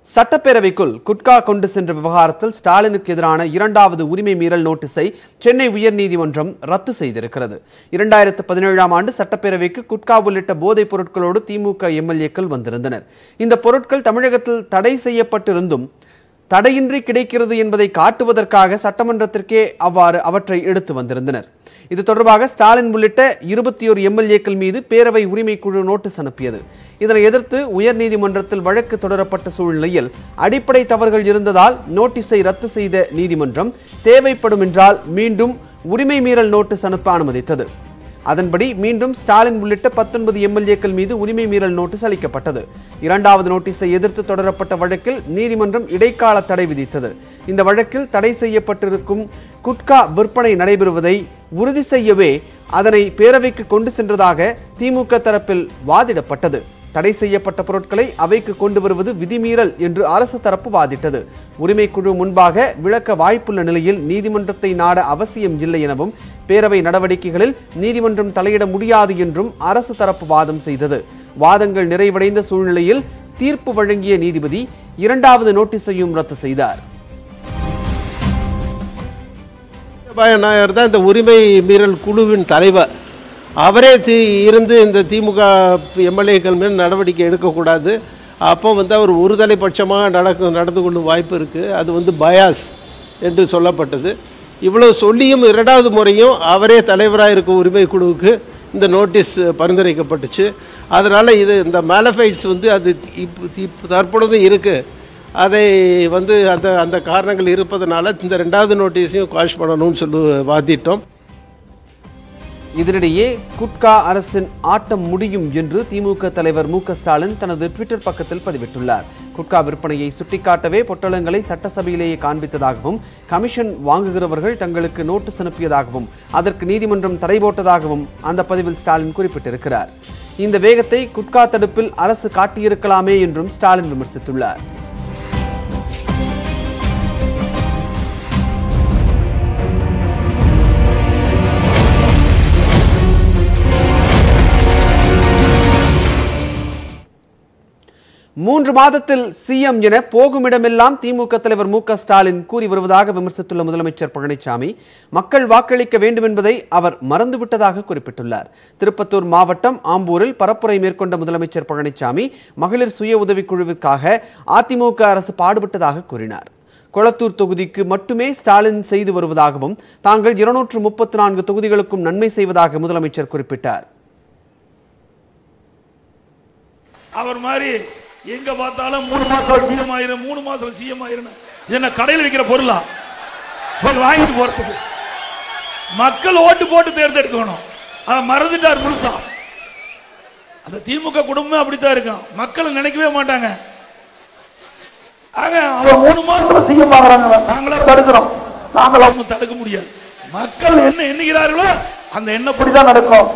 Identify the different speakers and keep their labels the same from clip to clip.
Speaker 1: சட்டப்பேரவைக்குள் குட்கா கொண்டு சென்ற விவகாரத்தில் ஸ்டாலினுக்கு எதிரான இரண்டாவது உரிமை மீறல் நோட்டீஸை சென்னை உயர்நீதிமன்றம் ரத்து செய்திருக்கிறது இரண்டாயிரத்து பதினேழாம் ஆண்டு சட்டப்பேரவைக்கு குட்கா உள்ளிட்ட போதைப் பொருட்களோடு திமுக எம்எல்ஏக்கள் வந்திருந்தனர் இந்த பொருட்கள் தமிழகத்தில் தடை செய்யப்பட்டிருந்தும் தடையின்றி கிடைக்கிறது என்பதை காட்டுவதற்காக சட்டமன்றத்திற்கே அவ்வாறு அவற்றை எடுத்து வந்திருந்தனர் இது தொடர்பாக ஸ்டாலின் உள்ளிட்ட இருபத்தி ஒரு எம்எல்ஏக்கள் மீது பேரவை உரிமை குழு நோட்டீஸ் அனுப்பியது இதனை எதிர்த்து உயர்நீதிமன்றத்தில் வழக்கு தொடரப்பட்ட சூழ்நிலையில் அடிப்படை தவறுகள் இருந்ததால் நோட்டீஸை ரத்து செய்த நீதிமன்றம் தேவைப்படும் என்றால் மீண்டும் உரிமை மீறல் நோட்டீஸ் அனுப்ப அனுமதித்தது அதன்படி மீண்டும் ஸ்டாலின் உள்ளிட்ட பத்தொன்பது எம்எல்ஏக்கள் மீது உரிமை மீறல் நோட்டீஸ் அளிக்கப்பட்டது இரண்டாவது நோட்டீஸை எதிர்த்து தொடரப்பட்ட வழக்கில் நீதிமன்றம் இடைக்கால தடை விதித்தது இந்த வழக்கில் தடை செய்யப்பட்டிருக்கும் குட்கா விற்பனை நடைபெறுவதை உறுதி செய்யவே அதனை பேரவைக்கு கொண்டு சென்றதாக திமுக தரப்பில் வாதிடப்பட்டது தடை செய்யப்பட்ட பொருட்களை அவைக்கு கொண்டு வருவது விதிமீறல் என்று அரசு தரப்பு வாதிட்டது உரிமைக்குழு முன்பாக விளக்க வாய்ப்புள்ள நிலையில் நீதிமன்றத்தை நாட அவசியம் இல்லை எனவும் பேரவை நடவடிக்கைகளில் நீதிமன்றம் தலையிட முடியாது என்றும் அரசு தரப்பு வாதம் செய்தது வாதங்கள் நிறைவடைந்த சூழ்நிலையில் தீர்ப்பு வழங்கிய நீதிபதி இரண்டாவது நோட்டீஸையும் ரத்து செய்தார்
Speaker 2: சத்யபாய நாயர் தான் இந்த உரிமை மீறல் குழுவின் தலைவர் அவரே தி இருந்து இந்த திமுக எம்எல்ஏக்கள் மேல் நடவடிக்கை எடுக்கக்கூடாது அப்போ வந்து அவர் ஒருதலை பட்சமாக நடக்க நடந்து கொள்ளும் வாய்ப்பு இருக்குது அது வந்து பயாஸ் என்று சொல்லப்பட்டது இவ்வளோ சொல்லியும் இரண்டாவது முறையும் அவரே தலைவராக இருக்கும் உரிமை குழுவுக்கு இந்த நோட்டீஸ் பரிந்துரைக்கப்பட்டுச்சு அதனால் இது இந்த மேலஃபைட்ஸ் வந்து அது இப்போ இப்போ தற்பொழுதும் இருக்குது அதை வந்து அந்த அந்த காரணங்கள் இருப்பதனால இந்த ரெண்டாவது நோட்டீஸையும் காஷ் பண்ணணும்னு சொல்லி வாதிட்டோம்
Speaker 1: இதனிடையே குட்கா அரசின் ஆட்டம் முடியும் என்று திமுக தலைவர் மு க ஸ்டாலின் தனது ட்விட்டர் பக்கத்தில் பதிவிட்டுள்ளார் குட்கா விற்பனையை சுட்டிக்காட்டவே பொட்டலங்களை சட்டசபையிலேயே காண்பித்ததாகவும் கமிஷன் வாங்குகிறவர்கள் தங்களுக்கு நோட்டீஸ் அனுப்பியதாகவும் அதற்கு நீதிமன்றம் தடை போட்டதாகவும் அந்த பதிவில் ஸ்டாலின் குறிப்பிட்டிருக்கிறார் இந்த வேகத்தை குட்கா தடுப்பில் அரசு காட்டியிருக்கலாமே என்றும் ஸ்டாலின் விமர்சித்துள்ளார் மூன்று மாதத்தில் சிஎம் என போகுமிடமெல்லாம் திமுக தலைவர் மு க ஸ்டாலின் கூறி வருவதாக விமர்சித்துள்ள முதலமைச்சர் பழனிசாமி மக்கள் வாக்களிக்க வேண்டும் என்பதை அவர் மறந்துவிட்டதாக குறிப்பிட்டுள்ளார் திருப்பத்தூர் மாவட்டம் ஆம்பூரில் பரப்புரை மேற்கொண்ட முதலமைச்சர் பழனிசாமி மகளிர் சுய உதவிக்குழுவிற்காக அதிமுக அரசு பாடுபட்டதாக கூறினார் கொளத்தூர் தொகுதிக்கு மட்டுமே ஸ்டாலின் செய்து வருவதாகவும் தாங்கள் இருநூற்று முப்பத்தி நான்கு தொகுதிகளுக்கும் நன்மை செய்வதாக முதலமைச்சர் குறிப்பிட்டார்
Speaker 3: அவர் மாதிரி எங்க பார்த்தாலும் மூணு மாசம் சிஎம் ஆயிரும் மூணு மாசம் சிஎம் ஆயிரும் இது என்ன கடையில் விற்கிற பொருளா போய் வாங்கிட்டு போறதுக்கு மக்கள் ஓட்டு போட்டு தேர்ந்தெடுக்கணும் அதை மறந்துட்டார் முழுசா அந்த திமுக குடும்பமே அப்படித்தான் இருக்கும் மக்கள் நினைக்கவே மாட்டாங்க ஆக அவர் மூணு மாசம் சிஎம் ஆகிறாங்க நாங்களா தடுக்கிறோம் நாங்கள் அவங்க தடுக்க முடியாது மக்கள் என்ன எண்ணுகிறார்களோ அந்த எண்ணப்படி தான் நடக்கும்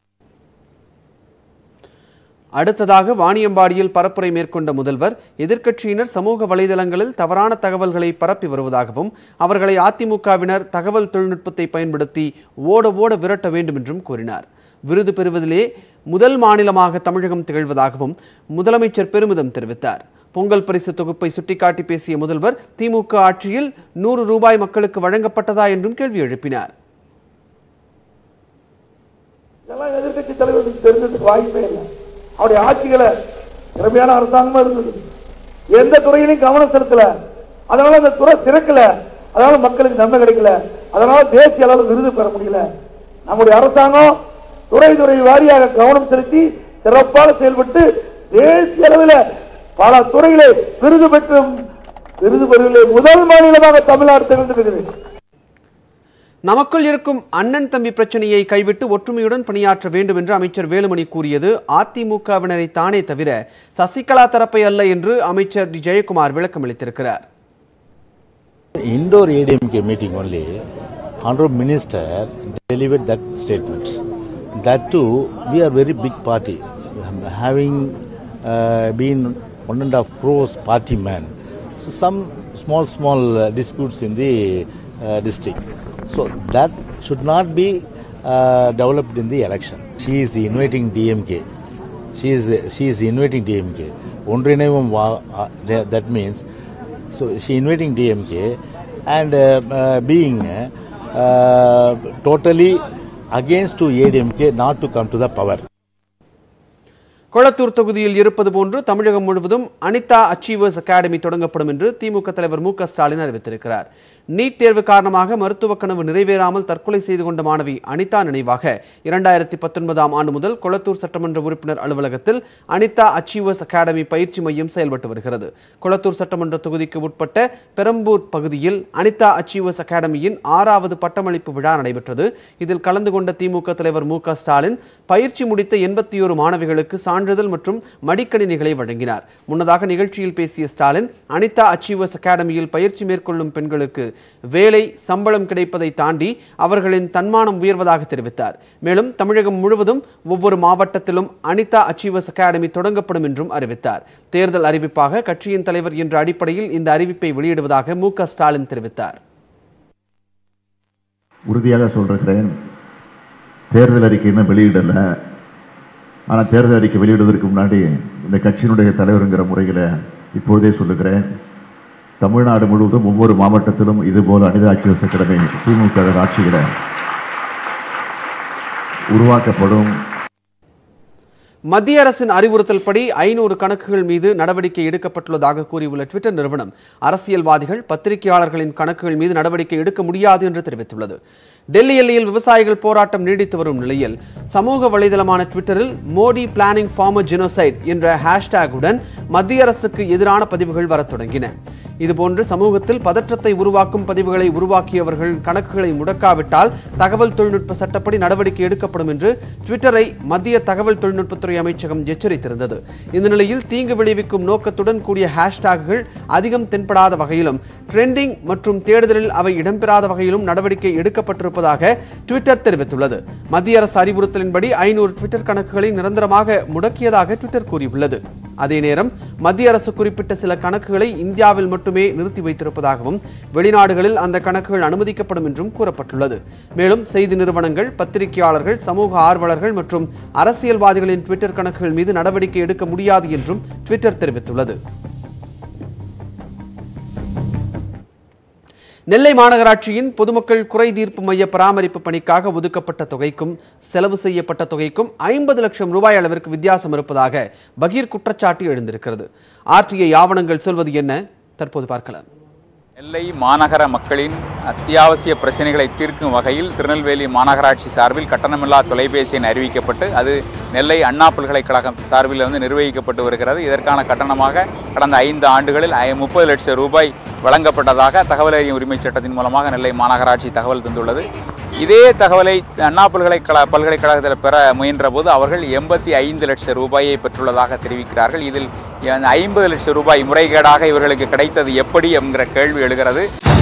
Speaker 1: அடுத்ததாக வாணியம்பாடியில் பரப்புரை மேற்கொண்ட முதல்வர் எதிர்க்கட்சியினர் சமூக வலைதளங்களில் தவறான தகவல்களை பரப்பி வருவதாகவும் அவர்களை அதிமுகவினர் தகவல் தொழில்நுட்பத்தை பயன்படுத்தி ஓட ஓட விரட்ட வேண்டும் என்றும் கூறினார் விருது பெறுவதிலே முதல் மாநிலமாக தமிழகம் திகழ்வதாகவும் முதலமைச்சர் பெருமிதம் தெரிவித்தார் பொங்கல் பரிசு தொகுப்பை சுட்டிக்காட்டி பேசிய முதல்வர் திமுக ஆட்சியில் நூறு ரூபாய் மக்களுக்கு வழங்கப்பட்டதா என்றும் கேள்வி எழுப்பினார்
Speaker 4: இதெல்லாம் எதிர்கட்சி தலைவருக்கு தெரிஞ்சதுக்கு வாய்ப்பே இல்லை அவருடைய ஆட்சிகளை திறமையான அரசாங்கமா இருந்தது எந்த துறையிலையும் கவனம் செலுத்தல அதனால அந்த துறை திறக்கல அதனால மக்களுக்கு நன்மை கிடைக்கல அதனால தேசிய அளவில் விருது பெற முடியல நம்முடைய அரசாங்கம் துறை துறை வாரியாக கவனம் செலுத்தி சிறப்பாக செயல்பட்டு தேசிய அளவில் பல துறைகளை விருது பெற்றும் விருது பெறுவதிலே முதல் மாநிலமாக தமிழ்நாடு திகழ்ந்திருக்கிறது
Speaker 1: நமக்குள் இருக்கும் அண்ணன் தம்பி பிரச்சனையை கைவிட்டு ஒற்றுமையுடன் பணியாற்ற வேண்டும் என்று அமைச்சர் வேலுமணி கூறியது அதிமுகவினரை தானே தவிர சசிகலா தரப்பை அல்ல என்று அமைச்சர் டி ஜெயக்குமார் விளக்கமளித்திருக்கிறார்
Speaker 5: Indoor ADMK meeting only, Honorable Minister delivered that statement. That too, we are very big party, having uh, been one and a half crores party man. So some small, small uh, disputes in the uh, district. So that should not be uh, developed in the election. She is inviting DMK. she is she is inviting DMK. ஒன்றிணைவும் வா uh, that that means so she inviting DMK and uh, uh, being uh, totally against to ADMK not to come to the power.
Speaker 1: Kolathur தொகுதியில் இருப்பது போன்று தமிழகம் முழுவதும் Anitha achievers academy தொடங்கப்படும் என்று திமுக தலைவர் மு க ஸ்டாலின் அறிவித்திருக்கிறார் நீட் தேர்வு காரணமாக மருத்துவ கனவு நிறைவேறாமல் தற்கொலை செய்து கொண்ட மாணவி அனிதா நினைவாக இரண்டாயிரத்தி பத்தொன்பதாம் ஆண்டு முதல் கொளத்தூர் சட்டமன்ற உறுப்பினர் அலுவலகத்தில் அனிதா அச்சீவர்ஸ் அகாடமி பயிற்சி மையம் செயல்பட்டு வருகிறது கொளத்தூர் சட்டமன்ற தொகுதிக்கு உட்பட்ட பெரம்பூர் பகுதியில் அனிதா அச்சீவர்ஸ் அகாடமியின் ஆறாவது பட்டமளிப்பு விழா நடைபெற்றது இதில் கலந்து கொண்ட திமுக தலைவர் மு க ஸ்டாலின் பயிற்சி முடித்த எண்பத்தி ஒரு மாணவிகளுக்கு சான்றிதழ் மற்றும் மடிக்கணினிகளை வழங்கினார் முன்னதாக நிகழ்ச்சியில் பேசிய ஸ்டாலின் அனிதா அச்சீவர்ஸ் அகாடமியில் பயிற்சி மேற்கொள்ளும் பெண்களுக்கு வேலை சம்பளம் கிடைப்பதை தாண்டி அவர்களின் தன்மானம் உயர்வதாக தெரிவித்தார் மேலும் தமிழகம் முழுவதும் ஒவ்வொரு மாவட்டத்திலும் அனிதா அச்சீவர்ஸ் அகாடமி தொடங்கப்படும் என்றும் அறிவித்தார் தேர்தல் அறிவிப்பாக கட்சியின் தலைவர் என்ற அடிப்படையில் இந்த அறிவிப்பை வெளியிடுவதாக மு க ஸ்டாலின் தெரிவித்தார்
Speaker 6: உறுதியாக சொல்கிறேன் தேர்தல் அறிக்கை இன்னும் வெளியிடலை ஆனால் தேர்தல் அறிக்கை வெளியிடுவதற்கு முன்னாடி இந்த கட்சியினுடைய தலைவருங்கிற முறையில் இப்பொழுதே சொல்லுகிறேன் தமிழ்நாடு முழுவதும் ஒவ்வொரு மாவட்டத்திலும் இதுபோல் அனிதா ஆட்சியர் அகாடமி திமுக ஆட்சியில் உருவாக்கப்படும்
Speaker 1: மத்திய அரசின் அறிவுறுத்தல்படி ஐநூறு கணக்குகள் மீது நடவடிக்கை எடுக்கப்பட்டுள்ளதாக கூறியுள்ள ட்விட்டர் நிறுவனம் அரசியல்வாதிகள் பத்திரிகையாளர்களின் கணக்குகள் மீது நடவடிக்கை எடுக்க முடியாது என்று தெரிவித்துள்ளது டெல்லி எல்லையில் விவசாயிகள் போராட்டம் நீடித்து வரும் நிலையில் சமூக வலைதளமான ட்விட்டரில் மோடி பிளானிங் ஃபார்மர் ஜெனோசைட் என்ற ஹேஷ்டேகுடன் மத்திய அரசுக்கு எதிரான பதிவுகள் வரத் தொடங்கின இதுபோன்று சமூகத்தில் பதற்றத்தை உருவாக்கும் பதிவுகளை உருவாக்கியவர்கள் கணக்குகளை முடக்காவிட்டால் தகவல் தொழில்நுட்ப சட்டப்படி நடவடிக்கை எடுக்கப்படும் என்று ட்விட்டரை மத்திய தகவல் தொழில்நுட்பத்துறை அமைச்சகம் எச்சரித்திருந்தது இந்த நிலையில் தீங்கு விளைவிக்கும் நோக்கத்துடன் கூடிய ஹேஷ்டேகுகள் அதிகம் தென்படாத வகையிலும் ட்ரெண்டிங் மற்றும் தேடுதலில் அவை இடம்பெறாத வகையிலும் நடவடிக்கை எடுக்கப்பட்டிருப்பதாக ட்விட்டர் தெரிவித்துள்ளது மத்திய அரசு அறிவுறுத்தலின்படி ஐநூறு ட்விட்டர் கணக்குகளை நிரந்தரமாக முடக்கியதாக ட்விட்டர் கூறியுள்ளது அதே நேரம் மத்திய அரசு குறிப்பிட்ட சில கணக்குகளை இந்தியாவில் மட்டுமே நிறுத்தி வைத்திருப்பதாகவும் வெளிநாடுகளில் அந்த கணக்குகள் அனுமதிக்கப்படும் என்றும் கூறப்பட்டுள்ளது மேலும் செய்தி நிறுவனங்கள் பத்திரிகையாளர்கள் சமூக ஆர்வலர்கள் மற்றும் அரசியல்வாதிகளின் ட்விட்டர் கணக்குகள் மீது நடவடிக்கை எடுக்க முடியாது என்றும் ட்விட்டர் தெரிவித்துள்ளது நெல்லை மாநகராட்சியின் பொதுமக்கள் குறை தீர்ப்பு மைய பராமரிப்பு பணிக்காக ஒதுக்கப்பட்ட தொகைக்கும் செலவு செய்யப்பட்ட தொகைக்கும் ஐம்பது லட்சம் ரூபாய் அளவிற்கு வித்தியாசம் இருப்பதாக பகீர் குற்றச்சாட்டு எழுந்திருக்கிறது ஆர்டிஐ ஆவணங்கள் சொல்வது என்ன தற்போது பார்க்கலாம்
Speaker 7: நெல்லை மாநகர மக்களின் அத்தியாவசிய பிரச்சனைகளை தீர்க்கும் வகையில் திருநெல்வேலி மாநகராட்சி சார்பில் கட்டணமில்லா தொலைபேசி எண் அறிவிக்கப்பட்டு அது நெல்லை அண்ணா பல்கலைக்கழகம் சார்பில் வந்து நிர்வகிக்கப்பட்டு வருகிறது இதற்கான கட்டணமாக கடந்த ஐந்து ஆண்டுகளில் ஐ- முப்பது லட்சம் ரூபாய் வழங்கப்பட்டதாக தகவல் அறியும் உரிமை சட்டத்தின் மூலமாக நெல்லை மாநகராட்சி தகவல் தந்துள்ளது இதே தகவலை அண்ணா பல்கலைக்கழக பல்கலைக்கழகத்தில் பெற முயன்ற போது அவர்கள் எண்பத்தி ஐந்து லட்சம் ரூபாயை பெற்றுள்ளதாக தெரிவிக்கிறார்கள் இதில் ஐம்பது லட்சம் ரூபாய் முறைகேடாக இவர்களுக்கு கிடைத்தது எப்படி என்கிற கேள்வி எழுகிறது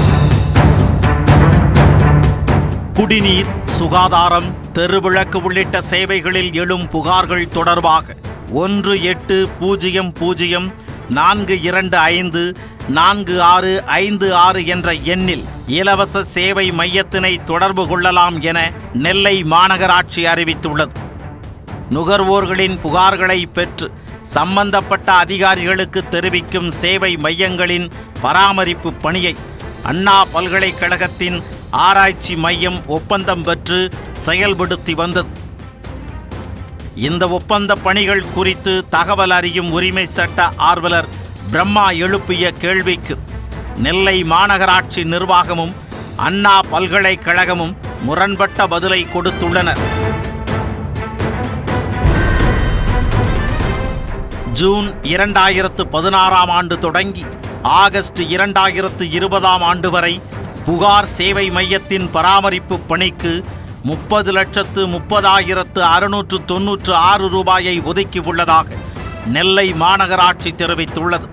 Speaker 8: குடிநீர் சுகாதாரம் தெருவிளக்கு உள்ளிட்ட சேவைகளில் எழும் புகார்கள் தொடர்பாக ஒன்று எட்டு பூஜ்ஜியம் பூஜ்ஜியம் நான்கு இரண்டு ஐந்து நான்கு ஆறு ஐந்து ஆறு என்ற எண்ணில் இலவச சேவை மையத்தினை தொடர்பு கொள்ளலாம் என நெல்லை மாநகராட்சி அறிவித்துள்ளது நுகர்வோர்களின் புகார்களை பெற்று சம்பந்தப்பட்ட அதிகாரிகளுக்கு தெரிவிக்கும் சேவை மையங்களின் பராமரிப்பு பணியை அண்ணா பல்கலைக்கழகத்தின் ஆராய்ச்சி மையம் ஒப்பந்தம் பெற்று செயல்படுத்தி வந்தது இந்த ஒப்பந்த பணிகள் குறித்து தகவல் அறியும் உரிமை சட்ட ஆர்வலர் பிரம்மா எழுப்பிய கேள்விக்கு நெல்லை மாநகராட்சி நிர்வாகமும் அண்ணா பல்கலைக்கழகமும் முரண்பட்ட பதிலை கொடுத்துள்ளனர் ஜூன் இரண்டாயிரத்து பதினாறாம் ஆண்டு தொடங்கி ஆகஸ்ட் இரண்டாயிரத்து இருபதாம் ஆண்டு வரை புகார் சேவை மையத்தின் பராமரிப்பு பணிக்கு முப்பது லட்சத்து முப்பதாயிரத்து அறுநூற்று தொன்னூற்று ஆறு ரூபாயை ஒதுக்கியுள்ளதாக நெல்லை மாநகராட்சி தெரிவித்துள்ளது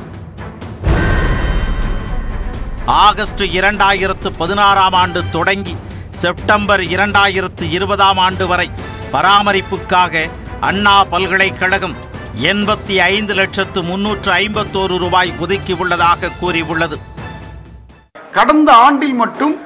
Speaker 8: ஆகஸ்ட் இரண்டாயிரத்து பதினாறாம் ஆண்டு தொடங்கி செப்டம்பர் இரண்டாயிரத்து இருபதாம் ஆண்டு வரை பராமரிப்புக்காக அண்ணா பல்கலைக்கழகம் எண்பத்தி ஐந்து லட்சத்து முன்னூற்று ஐம்பத்தோரு ரூபாய் ஒதுக்கியுள்ளதாக கூறியுள்ளது
Speaker 9: கடந்த ஆண்டில் மட்டும்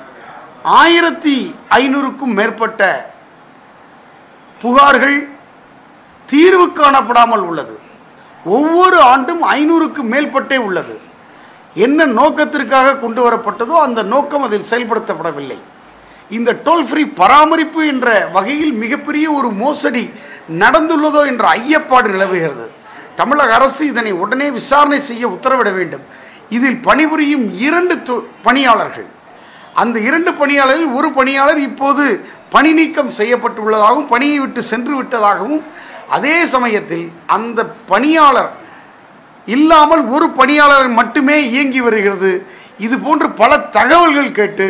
Speaker 9: ஆயிரத்தி ஐநூறுக்கும் மேற்பட்ட புகார்கள் தீர்வு காணப்படாமல் உள்ளது ஒவ்வொரு ஆண்டும் ஐநூறுக்கு மேல்பட்டே உள்ளது என்ன நோக்கத்திற்காக கொண்டு வரப்பட்டதோ அந்த நோக்கம் அதில் செயல்படுத்தப்படவில்லை இந்த டோல் ஃப்ரீ பராமரிப்பு என்ற வகையில் மிகப்பெரிய ஒரு மோசடி நடந்துள்ளதோ என்ற ஐயப்பாடு நிலவுகிறது தமிழக அரசு இதனை உடனே விசாரணை செய்ய உத்தரவிட வேண்டும் இதில் பணிபுரியும் இரண்டு தொ- பணியாளர்கள் அந்த இரண்டு பணியாளரில் ஒரு பணியாளர் இப்போது பணி நீக்கம் செய்யப்பட்டுள்ளதாகவும் பணியை விட்டு சென்று விட்டதாகவும் அதே சமயத்தில் அந்த பணியாளர் இல்லாமல் ஒரு பணியாளர் மட்டுமே இயங்கி வருகிறது இது போன்று பல தகவல்கள் கேட்டு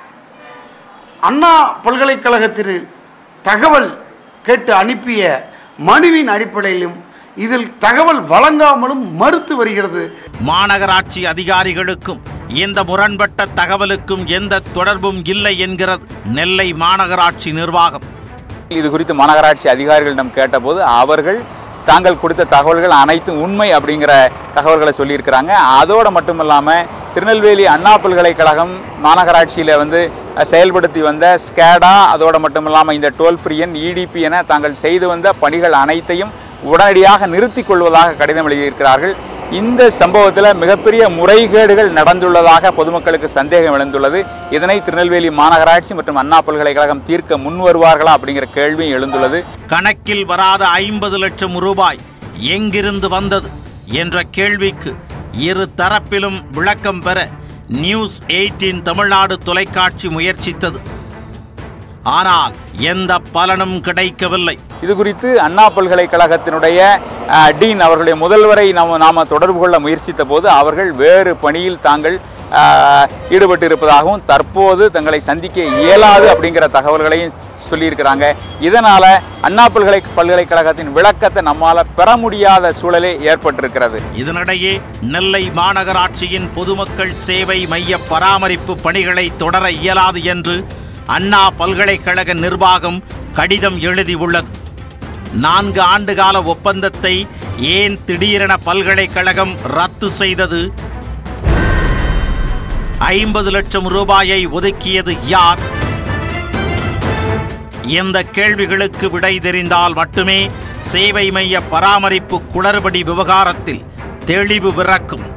Speaker 9: அண்ணா பல்கலைக்கழகத்தில் தகவல் கேட்டு அனுப்பிய மனுவின் அடிப்படையிலும் இதில் தகவல் வழங்காமலும் மறுத்து வருகிறது
Speaker 8: மாநகராட்சி அதிகாரிகளுக்கும் இந்த முரண்பட்ட தகவலுக்கும் எந்த தொடர்பும் இல்லை என்கிறது நெல்லை மாநகராட்சி நிர்வாகம்
Speaker 7: இது குறித்து மாநகராட்சி அதிகாரிகளிடம் கேட்டபோது அவர்கள் தாங்கள் கொடுத்த தகவல்கள் அனைத்தும் உண்மை அப்படிங்கிற தகவல்களை சொல்லியிருக்கிறாங்க அதோடு மட்டும் இல்லாமல் திருநெல்வேலி அண்ணா பல்கலைக்கழகம் மாநகராட்சியில் வந்து அஹ், செயல்படுத்தி வந்த ஸ்கேடா அதோடு மட்டும் இல்லாமல் இந்த டோல் ஃப்ரீ எண் இடிபி என தாங்கள் செய்து வந்த பணிகள் அனைத்தையும் உடனடியாக நிறுத்திக் கொள்வதாக கடிதம் எழுதியிருக்கிறார்கள் இந்த சம்பவத்தில் மிகப்பெரிய முறைகேடுகள் நடந்துள்ளதாக பொதுமக்களுக்கு சந்தேகம் எழுந்துள்ளது இதனை திருநெல்வேலி மாநகராட்சி மற்றும் அண்ணா பல்கலைக்கழகம் தீர்க்க முன் வருவார்களா அப்படிங்கிற கேள்வியும் எழுந்துள்ளது
Speaker 8: கணக்கில் வராத ஐம்பது லட்சம் ரூபாய் எங்கிருந்து வந்தது என்ற கேள்விக்கு இரு தரப்பிலும் விளக்கம் பெற நியூஸ் எயிட்டின் தமிழ்நாடு தொலைக்காட்சி முயற்சித்தது ஆனால் எந்த பலனும் கிடைக்கவில்லை
Speaker 7: இது குறித்து அண்ணா பல்கலைக்கழகத்தினுடைய அஹ், டீன் அவர்களுடைய முதல்வரை நாம் நாம தொடர்பு கொள்ள முயற்சித்த போது அவர்கள் வேறு பணியில் தாங்கள் அஹ், ஈடுபட்டு இருப்பதாகவும் தற்போது தங்களை சந்திக்க இயலாது அப்படிங்கிற தகவல்களையும் சொல்லியிருக்கிறாங்க இதனால அண்ணா பல்கலை பல்கலைக்கழகத்தின் விளக்கத்தை நம்மால பெற முடியாத சூழலே ஏற்பட்டிருக்கிறது
Speaker 8: இதனிடையே நெல்லை மாநகராட்சியின் பொதுமக்கள் சேவை மைய பராமரிப்பு பணிகளை தொடர இயலாது என்று அண்ணா பல்கலைக்கழக நிர்வாகம் கடிதம் எழுதியுள்ளது நான்கு ஆண்டுகால ஒப்பந்தத்தை ஏன் திடீரென பல்கலைக்கழகம் ரத்து செய்தது ஐம்பது லட்சம் ரூபாயை ஒதுக்கியது யார் இந்த கேள்விகளுக்கு விடை தெரிந்தால் மட்டுமே சேவை மைய பராமரிப்பு குளறுபடி விவகாரத்தில் தெளிவு பிறக்கும்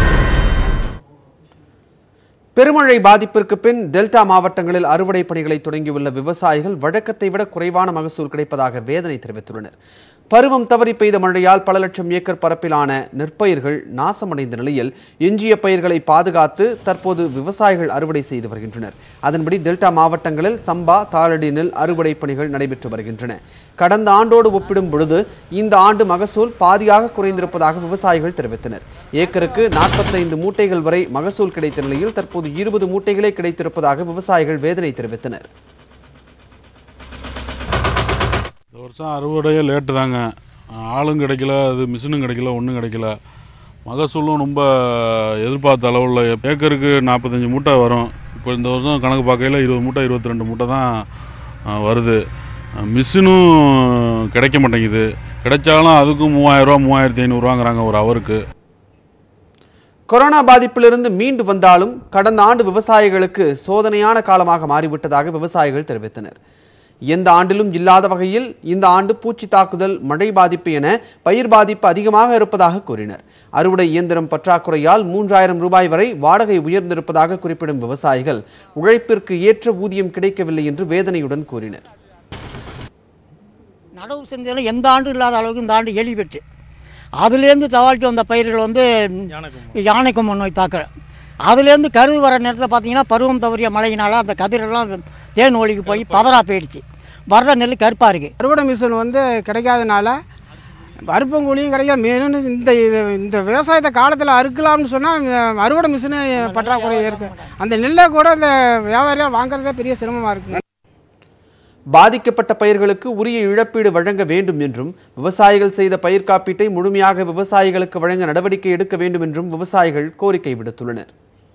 Speaker 1: பெருமழை பாதிப்பிற்கு பின் டெல்டா மாவட்டங்களில் அறுவடை பணிகளை தொடங்கியுள்ள விவசாயிகள் வழக்கத்தை விட குறைவான மகசூல் கிடைப்பதாக வேதனை தெரிவித்துள்ளனர் பருவம் தவறி பெய்த மழையால் பல லட்சம் ஏக்கர் பரப்பிலான நெற்பயிர்கள் நாசமடைந்த நிலையில் எஞ்சிய பயிர்களை பாதுகாத்து தற்போது விவசாயிகள் அறுவடை செய்து வருகின்றனர் அதன்படி டெல்டா மாவட்டங்களில் சம்பா தாளடி நெல் அறுவடை பணிகள் நடைபெற்று வருகின்றன கடந்த ஆண்டோடு ஒப்பிடும் பொழுது இந்த ஆண்டு மகசூல் பாதியாக குறைந்திருப்பதாக விவசாயிகள் தெரிவித்தனர் ஏக்கருக்கு நாற்பத்தைந்து மூட்டைகள் வரை மகசூல் கிடைத்த நிலையில் தற்போது இருபது மூட்டைகளே கிடைத்திருப்பதாக விவசாயிகள் வேதனை தெரிவித்தனர்
Speaker 10: இந்த வருஷம் அறுவடையே லேட்டு தாங்க ஆளும் கிடைக்கல அது மிஷினும் கிடைக்கல ஒன்றும் கிடைக்கல மகசூலும் ரொம்ப எதிர்பார்த்த அளவில் ஏக்கருக்கு நாற்பத்தஞ்சு மூட்டை வரும் இப்போ இந்த வருஷம் கணக்கு பார்க்கையில் இருபது மூட்டை இருபத்தி ரெண்டு மூட்டை தான் ஆ, வருது மிஷினும் கிடைக்க மாட்டேங்குது கிடைச்சாலும் அதுக்கும் மூவாயிரரூவா மூவாயிரத்தி ஐநூறுரூவாங்கிறாங்க ஒரு ஹவருக்கு
Speaker 1: கொரோனா பாதிப்பிலிருந்து மீண்டு வந்தாலும் கடந்த ஆண்டு விவசாயிகளுக்கு சோதனையான காலமாக மாறிவிட்டதாக விவசாயிகள் தெரிவித்தனர் எந்த ஆண்டிலும் இல்லாத வகையில் இந்த ஆண்டு பூச்சி தாக்குதல் மழை பாதிப்பு என பயிர் பாதிப்பு அதிகமாக இருப்பதாக கூறினர் அறுவடை இயந்திரம் பற்றாக்குறையால் மூன்றாயிரம் ரூபாய் வரை வாடகை உயர்ந்திருப்பதாக குறிப்பிடும் விவசாயிகள் உழைப்பிற்கு ஏற்ற ஊதியம் கிடைக்கவில்லை என்று வேதனையுடன் கூறினர்
Speaker 11: நடவு செஞ்சதில் எந்த ஆண்டும் இல்லாத அளவுக்கு இந்த ஆண்டு எலி வெட்டு அதுலேருந்து தவாழ்த்து வந்த பயிர்கள் வந்து யானை கொம்பன் நோய் தாக்கல் அதுலேருந்து கருது வர நேரத்தில் பார்த்தீங்கன்னா பருவம் தவறிய மழையினால அந்த கதிரெல்லாம் தேன் ஒலிக்கு போய் பதறா போயிடுச்சு வர்ற நெல் கருப்பாக இருக்குது
Speaker 12: அறுவடை மிஷின் வந்து கிடைக்காதனால அறுப்பங்கூலியும் கிடைக்காது மேலும் இந்த இது இந்த விவசாயத்தை காலத்தில் அறுக்கலாம்னு சொன்னால் அறுவடை மிஷினு பற்றாக்குறை இருக்கு அந்த நெல்லை கூட இந்த வியாபாரியாக வாங்குறதே பெரிய சிரமமாக இருக்குங்க
Speaker 1: பாதிக்கப்பட்ட பயிர்களுக்கு உரிய இழப்பீடு வழங்க வேண்டும் என்றும் விவசாயிகள் செய்த பயிர் காப்பீட்டை முழுமையாக விவசாயிகளுக்கு வழங்க நடவடிக்கை எடுக்க வேண்டும் என்றும் விவசாயிகள் கோரிக்கை விடுத்துள்ளனர்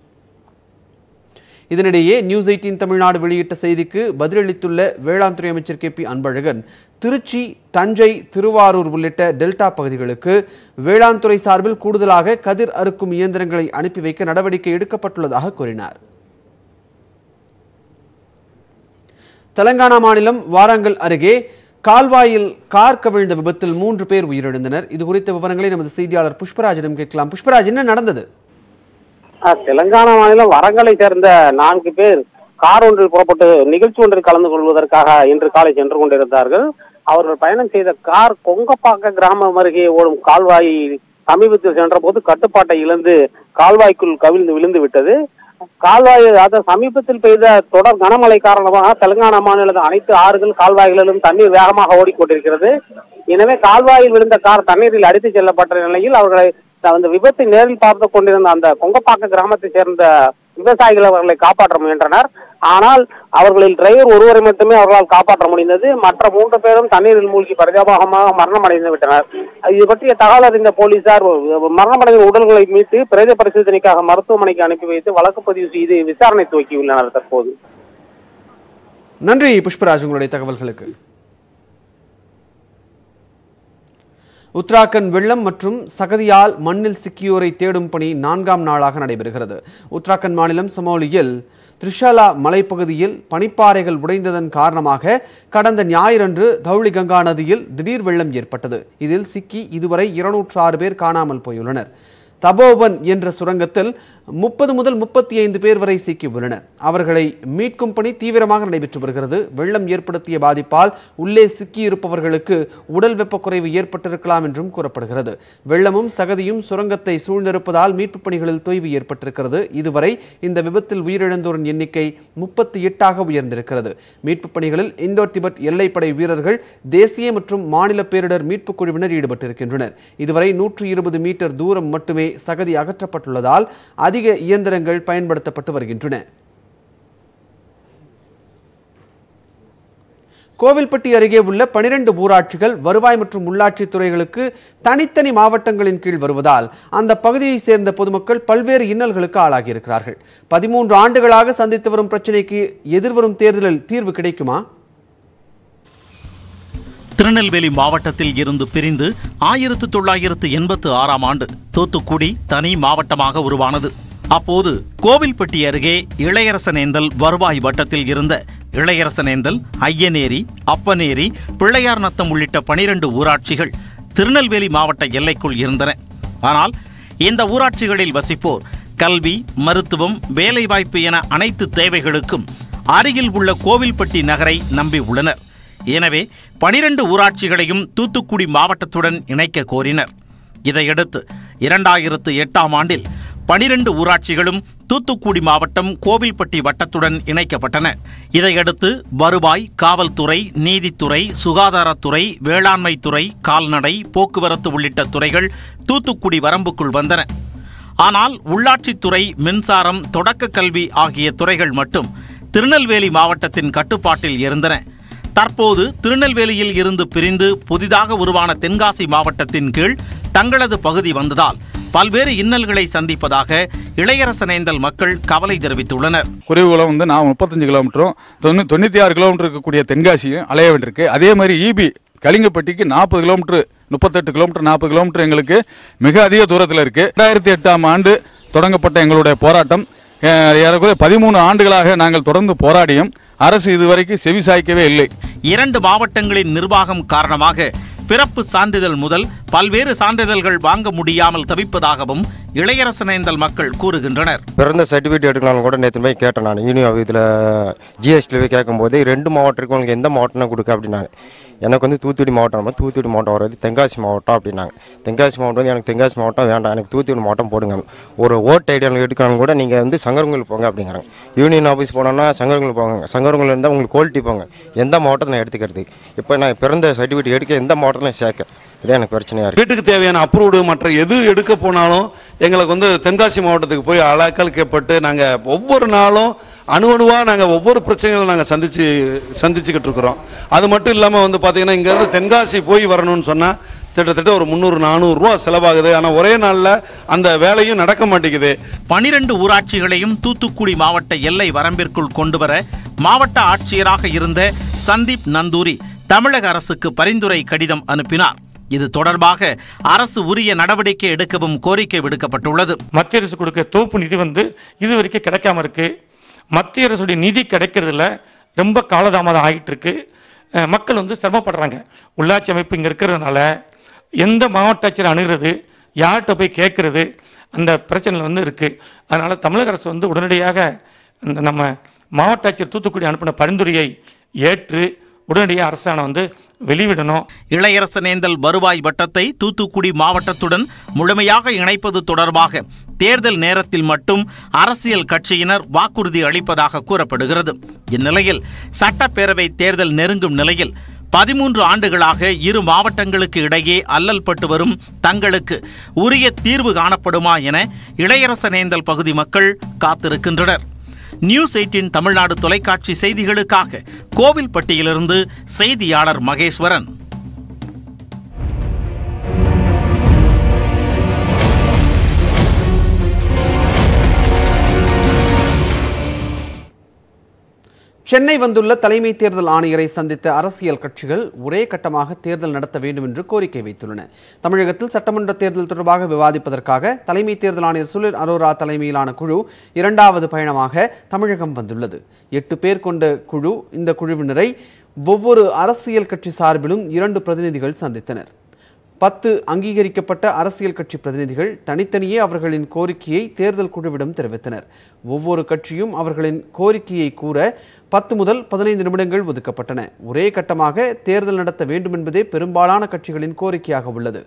Speaker 1: இதனிடையே நியூஸ் எயிட்டீன் தமிழ்நாடு வெளியிட்ட செய்திக்கு பதிலளித்துள்ள வேளாண் துறை அமைச்சர் கே பி அன்பழகன் திருச்சி தஞ்சை திருவாரூர் உள்ளிட்ட டெல்டா பகுதிகளுக்கு வேளாண் துறை சார்பில் கூடுதலாக கதிர் அறுக்கும் இயந்திரங்களை அனுப்பி வைக்க நடவடிக்கை எடுக்கப்பட்டுள்ளதாக கூறினார் தெலங்கானா மாநிலம் வாராங்கல் அருகே கால்வாயில் கார் கவிழ்ந்த விபத்தில் மூன்று பேர் உயிரிழந்தனர் இது குறித்த விவரங்களை நமது செய்தியாளர் புஷ்பராஜிடம் கேட்கலாம் புஷ்பராஜ் என்ன நடந்தது
Speaker 13: ஆஹ் தெலுங்கானா மாநிலம் வரங்கலை சேர்ந்த நான்கு பேர் கார் ஒன்றில் புறப்பட்டு நிகழ்ச்சி ஒன்றில் கலந்து கொள்வதற்காக இன்று காலை சென்று கொண்டிருந்தார்கள் அவர்கள் பயணம் செய்த கார் கொங்கப்பாக்க கிராமம் அருகே ஓடும் கால்வாய் சமீபத்தில் சென்றபோது கட்டுப்பாட்டை இழந்து கால்வாய்க்குள் கவிழ்ந்து விழுந்து விட்டது கால்வாய் அதாவது சமீபத்தில் பெய்த தொடர் கனமழை காரணமாக தெலுங்கானா மாநிலத்தின் அனைத்து ஆறுகள் கால்வாய்களிலும் தண்ணீர் வேகமாக ஓடிக்கொண்டிருக்கிறது எனவே கால்வாயில் விழுந்த கார் தண்ணீரில் அடித்துச் செல்லப்பட்ட நிலையில் அவர்களை அந்த விபத்தை நேரில் பார்த்து கொண்டிருந்த அந்த கொங்கப்பாக்க கிராமத்தைச் சேர்ந்த விவசாயிகள் அவர்களை காப்பாற்ற முயன்றனர் ஆனால் அவர்களில் டிரைவர் ஒருவரை மட்டுமே அவர்களால் காப்பாற்ற முடிந்தது மற்ற மூன்று பேரும் தண்ணீரில் மூழ்கி பரிதாபகமாக மரணம் அடைந்து விட்டனர் இது பற்றிய தகவல் அறிந்த போலீசார் மரணமடைந்த உடல்களை மீட்டு பிரேத பரிசோதனைக்காக மருத்துவமனைக்கு அனுப்பி வைத்து வழக்கு பதிவு செய்து விசாரணை துவக்கியுள்ளனர் தற்போது
Speaker 1: நன்றி புஷ்பராஜ் உங்களுடைய தகவல்களுக்கு உத்தராகண்ட் வெள்ளம் மற்றும் சகதியால் மண்ணில் சிக்கியோரை தேடும் பணி நான்காம் நாளாக நடைபெறுகிறது உத்தராகண்ட் மாநிலம் சமோலியில் திரிஷாலா மலைப்பகுதியில் பனிப்பாறைகள் உடைந்ததன் காரணமாக கடந்த ஞாயிறன்று தௌளி கங்கா நதியில் திடீர் வெள்ளம் ஏற்பட்டது இதில் சிக்கி இதுவரை இருநூற்று ஆறு பேர் காணாமல் போயுள்ளனர் தபோவன் என்ற சுரங்கத்தில் முப்பது முதல் முப்பத்தி ஐந்து பேர் வரை சிக்கியுள்ளனர் அவர்களை மீட்கும் பணி தீவிரமாக நடைபெற்று வருகிறது வெள்ளம் ஏற்படுத்திய பாதிப்பால் உள்ளே சிக்கியிருப்பவர்களுக்கு உடல் வெப்பக்குறைவு ஏற்பட்டிருக்கலாம் என்றும் கூறப்படுகிறது வெள்ளமும் சகதியும் சுரங்கத்தை சூழ்ந்திருப்பதால் மீட்புப் பணிகளில் தொய்வு ஏற்பட்டிருக்கிறது இதுவரை இந்த விபத்தில் உயிரிழந்தோரின் எண்ணிக்கை முப்பத்தி எட்டாக உயர்ந்திருக்கிறது மீட்புப் பணிகளில் இந்தோ திபெத் எல்லைப்படை வீரர்கள் தேசிய மற்றும் மாநில பேரிடர் மீட்புக் குழுவினர் ஈடுபட்டிருக்கின்றனர் இதுவரை நூற்று இருபது மீட்டர் தூரம் மட்டுமே சகதி அகற்றப்பட்டுள்ளதால் அதிக இயந்திரங்கள் பயன்படுத்தப்பட்டு வருகின்றன கோவில்பட்டி அருகே உள்ள பனிரெண்டு ஊராட்சிகள் வருவாய் மற்றும் உள்ளாட்சி துறைகளுக்கு தனித்தனி மாவட்டங்களின் கீழ் வருவதால் அந்த பகுதியை சேர்ந்த பொதுமக்கள் பல்வேறு இன்னல்களுக்கு ஆளாகியிருக்கிறார்கள் பதிமூன்று ஆண்டுகளாக சந்தித்து வரும் பிரச்சனைக்கு எதிர்வரும் தேர்தலில் தீர்வு கிடைக்குமா
Speaker 8: திருநெல்வேலி மாவட்டத்தில் இருந்து பிரிந்து ஆயிரத்து தொள்ளாயிரத்து எண்பத்து ஆறாம் ஆண்டு தூத்துக்குடி தனி மாவட்டமாக உருவானது அப்போது கோவில்பட்டி அருகே இளையரசனேந்தல் வருவாய் வட்டத்தில் இருந்த இளையரசனேந்தல் ஐயனேரி அப்பனேரி பிள்ளையார் நத்தம் உள்ளிட்ட பனிரெண்டு ஊராட்சிகள் திருநெல்வேலி மாவட்ட எல்லைக்குள் இருந்தன ஆனால் இந்த ஊராட்சிகளில் வசிப்போர் கல்வி மருத்துவம் வேலைவாய்ப்பு என அனைத்து தேவைகளுக்கும் அருகில் உள்ள கோவில்பட்டி நகரை நம்பி உள்ளனர் எனவே பனிரெண்டு ஊராட்சிகளையும் தூத்துக்குடி மாவட்டத்துடன் இணைக்க கோரினர் இதையடுத்து இரண்டாயிரத்து எட்டாம் ஆண்டில் பனிரெண்டு ஊராட்சிகளும் தூத்துக்குடி மாவட்டம் கோவில்பட்டி வட்டத்துடன் இணைக்கப்பட்டன இதையடுத்து வருவாய் காவல்துறை நீதித்துறை சுகாதாரத்துறை வேளாண்மைத்துறை கால்நடை போக்குவரத்து உள்ளிட்ட துறைகள் தூத்துக்குடி வரம்புக்குள் வந்தன ஆனால் உள்ளாட்சித்துறை மின்சாரம் தொடக்க கல்வி ஆகிய துறைகள் மட்டும் திருநெல்வேலி மாவட்டத்தின் கட்டுப்பாட்டில் இருந்தன தற்போது திருநெல்வேலியில் இருந்து பிரிந்து புதிதாக உருவான தென்காசி மாவட்டத்தின் கீழ் தங்களது பகுதி வந்ததால் பல்வேறு இன்னல்களை சந்திப்பதாக இளையரசனேந்தல் மக்கள் கவலை தெரிவித்துள்ளனர்
Speaker 14: குருவிகுளம் வந்து நான் முப்பத்தஞ்சு கிலோமீட்டரும் தொண்ணூ தொண்ணூற்றி ஆறு கிலோமீட்டர் இருக்கக்கூடிய தென்காசியும் அலைய வேண்டியிருக்கு அதே மாதிரி இபி கலிங்கப்பட்டிக்கு நாற்பது கிலோமீட்டர் முப்பத்தெட்டு கிலோமீட்டர் நாற்பது கிலோமீட்டர் எங்களுக்கு மிக அதிக தூரத்தில் இருக்குது ரெண்டாயிரத்தி எட்டாம் ஆண்டு தொடங்கப்பட்ட எங்களுடைய போராட்டம் அஹ், ஏறக்குறைய பதிமூணு ஆண்டுகளாக நாங்கள் தொடர்ந்து போராடியும் அரசு இதுவரைக்கும் செவிசாய்க்கவே இல்லை
Speaker 8: இரண்டு மாவட்டங்களின் நிர்வாகம் காரணமாக பிறப்பு சான்றிதழ் முதல் பல்வேறு சான்றிதழ்கள் வாங்க முடியாமல் தவிப்பதாகவும் இளையரசனேந்தல் மக்கள் கூறுகின்றனர்
Speaker 15: பிறந்த சர்டிஃபிகேட் எடுக்கலாம்னு கூட நேற்று போய் கேட்டேன் நான் யூனியன் இதில் ஜிஎஸ்டியில் போய் கேட்கும்போது ரெண்டு மாவட்டத்துக்கு உங்களுக்கு எந்த மாவட்டம் கொடுக்க அப்படின்னாங்க எனக்கு வந்து தூத்துக்குடி மாவட்டம் நம்ம தூத்துக்குடி மாவட்டம் வர்றது தென்காசி மாவட்டம் அப்படின்னாங்க தென்காசி மாவட்டம் வந்து எனக்கு தென்காசி மாவட்டம் வேண்டாம் எனக்கு தூத்துக்குடி மாவட்டம் போடுங்க ஒரு ஓட் ஐடி எடுக்கணும் கூட நீங்கள் வந்து சங்கரங்குள் போங்க அப்படிங்கிறாங்க யூனியன் ஆஃபீஸ் போனோன்னா சங்கரங்குள் போங்க சங்கரங்குள் இருந்தால் உங்களுக்கு குவாலிட்டி போங்க எந்த மாவட்டத்தை நான் எடுத்துக்கிறது இப்போ நான் பிறந்த சர்டிஃபிகேட் எடுக்க எந்த மாவட்டத்தில் சேர்க்க இதே எனக்கு பிரச்சனையாக இருக்குது
Speaker 16: வீட்டுக்கு தேவையான அப்ரூவ்டு மற்ற எது எடுக்க போனாலும் எங்களுக்கு வந்து தென்காசி மாவட்டத்துக்கு போய் அலாக்கழிக்கப்பட்டு நாங்கள் ஒவ்வொரு நாளும் அணு அணுவாக நாங்கள் ஒவ்வொரு பிரச்சனைகளும் நாங்கள் சந்திச்சு சந்திச்சுக்கிட்டு இருக்கிறோம் அது மட்டும் இல்லாமல் வந்து பார்த்தீங்கன்னா இங்கேருந்து தென்காசி போய் வரணும்னு சொன்னால் கிட்டத்தட்ட ஒரு முந்நூறு நானூறுரூவா செலவாகுது ஆனால் ஒரே நாளில் அந்த வேலையும் நடக்க மாட்டேங்குது
Speaker 8: பனிரெண்டு ஊராட்சிகளையும் தூத்துக்குடி மாவட்ட எல்லை வரம்பிற்குள் கொண்டுவர மாவட்ட ஆட்சியராக இருந்த சந்தீப் நந்தூரி தமிழக அரசுக்கு பரிந்துரை கடிதம் அனுப்பினார் இது தொடர்பாக அரசு உரிய நடவடிக்கை எடுக்கவும் கோரிக்கை விடுக்கப்பட்டுள்ளது
Speaker 17: மத்திய அரசு கொடுக்க தோப்பு நிதி வந்து இது வரைக்கும் கிடைக்காம இருக்கு மத்திய அரசுடைய நிதி கிடைக்கிறதுல ரொம்ப காலதாமதம் ஆகிட்டு இருக்கு அஹ், மக்கள் வந்து சிரமப்படுறாங்க உள்ளாட்சி அமைப்பு இங்கே இருக்கிறதுனால எந்த மாவட்ட ஆட்சியர் அணுகிறது யார்கிட்ட போய் கேட்குறது அந்த பிரச்சனை வந்து இருக்குது அதனால் தமிழக அரசு வந்து உடனடியாக இந்த நம்ம மாவட்ட ஆட்சியர் தூத்துக்குடி அனுப்பின பரிந்துரையை ஏற்று உடனடியாக அரசாணை வந்து வெளிவிடணும்
Speaker 8: இளையரசனேந்தல் வருவாய் வட்டத்தை தூத்துக்குடி மாவட்டத்துடன் முழுமையாக இணைப்பது தொடர்பாக தேர்தல் நேரத்தில் மட்டும் அரசியல் கட்சியினர் வாக்குறுதி அளிப்பதாக கூறப்படுகிறது இந்நிலையில் சட்டப்பேரவை தேர்தல் நெருங்கும் நிலையில் பதிமூன்று ஆண்டுகளாக இரு மாவட்டங்களுக்கு இடையே அல்லல் பட்டு வரும் தங்களுக்கு உரிய தீர்வு காணப்படுமா என இளையரசனேந்தல் பகுதி மக்கள் காத்திருக்கின்றனர் நியூஸ் எயிட்டின் தமிழ்நாடு தொலைக்காட்சி செய்திகளுக்காக கோவில்பட்டியிலிருந்து செய்தியாளர் மகேஸ்வரன்
Speaker 1: சென்னை வந்துள்ள தலைமை தேர்தல் ஆணையரை சந்தித்த அரசியல் கட்சிகள் ஒரே கட்டமாக தேர்தல் நடத்த வேண்டும் என்று கோரிக்கை வைத்துள்ளன தமிழகத்தில் சட்டமன்ற தேர்தல் தொடர்பாக விவாதிப்பதற்காக தலைமை தேர்தல் ஆணையர் சுனில் அரோரா தலைமையிலான குழு இரண்டாவது பயணமாக தமிழகம் வந்துள்ளது எட்டு பேர் கொண்ட குழு இந்த குழுவினரை ஒவ்வொரு அரசியல் கட்சி சார்பிலும் இரண்டு பிரதிநிதிகள் சந்தித்தனர் பத்து அங்கீகரிக்கப்பட்ட அரசியல் கட்சி பிரதிநிதிகள் தனித்தனியே அவர்களின் கோரிக்கையை தேர்தல் குழுவிடம் தெரிவித்தனர் ஒவ்வொரு கட்சியும் அவர்களின் கோரிக்கையை கூற பத்து முதல் பதினைந்து நிமிடங்கள் ஒதுக்கப்பட்டன ஒரே கட்டமாக தேர்தல் நடத்த வேண்டும் என்பதே பெரும்பாலான கட்சிகளின் கோரிக்கையாக உள்ளது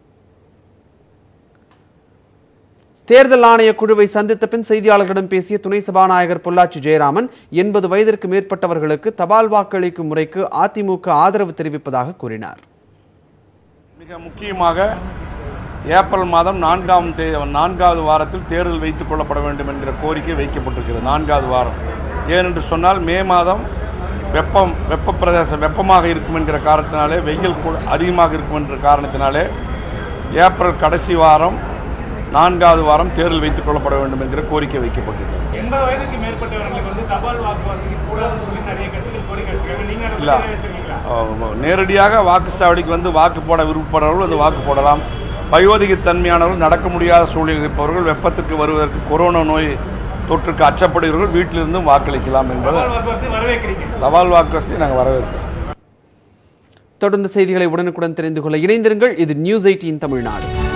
Speaker 1: தேர்தல் ஆணைய குழுவை சந்தித்த பின் செய்தியாளர்களிடம் பேசிய துணை சபாநாயகர் பொள்ளாச்சி ஜெயராமன் எண்பது வயதிற்கு மேற்பட்டவர்களுக்கு தபால் வாக்களிக்கும் முறைக்கு அதிமுக ஆதரவு தெரிவிப்பதாக கூறினார்
Speaker 18: மிக முக்கியமாக ஏப்ரல் மாதம் நான்காம் தே நான்காவது வாரத்தில் தேர்தல் வைத்துக் கொள்ளப்பட வேண்டும் என்கிற கோரிக்கை வைக்கப்பட்டிருக்கிறது நான்காவது வாரம் ஏனென்று சொன்னால் மே மாதம் வெப்பம் வெப்ப பிரதேசம் வெப்பமாக இருக்கும் என்கிற காரணத்தினாலே வெயில் கூட- அதிகமாக இருக்கும் என்ற காரணத்தினாலே ஏப்ரல் கடைசி வாரம் நான்காவது வாரம் தேர்தல் வைத்துக் கொள்ளப்பட வேண்டும் என்கிற கோரிக்கை வைக்கப்பட்டிருக்கிறது
Speaker 19: எண்பது வயதுக்கு மேற்பட்டவர்களுக்கு வந்து தபால் வாக்குவாதத்துக்கு கூடாதுன்னு சொல்லி நிறைய கட்சிகள் கோரிக்கை வச்சிருக்காங்க நீங்க அதை
Speaker 18: இல்லை
Speaker 19: பத்தி நினைச்சிருக்கீங்களா?
Speaker 18: நேரடியாக வாக்குச்சாவடிக்கு வந்து வாக்கு போட விருப்பப்படுறவர்கள் வந்து வாக்கு போடலாம் வயோதிக தன்மையானவர்கள் நடக்க முடியாத சூழலில் இருப்பவர்கள் வெப்பத்திற்கு வருவதற்கு கொரோனா நோய் தொற்றுக்கு அச்சப்படுகிறவர்கள் வீட்டிலிருந்தும் வாக்களிக்கலாம் என்பது
Speaker 19: தபால் வாக்குவாதத்தை வரவேற்கிறீங்க
Speaker 18: தபால் வாக்கு வசதியை நாங்கள் வரவேற்கிறோம்
Speaker 1: தொடர்ந்து செய்திகளை உடனுக்குடன் தெரிந்து கொள்ள இணைந்திருங்கள் இது நியூஸ் எயிட்டின் தமிழ்நாடு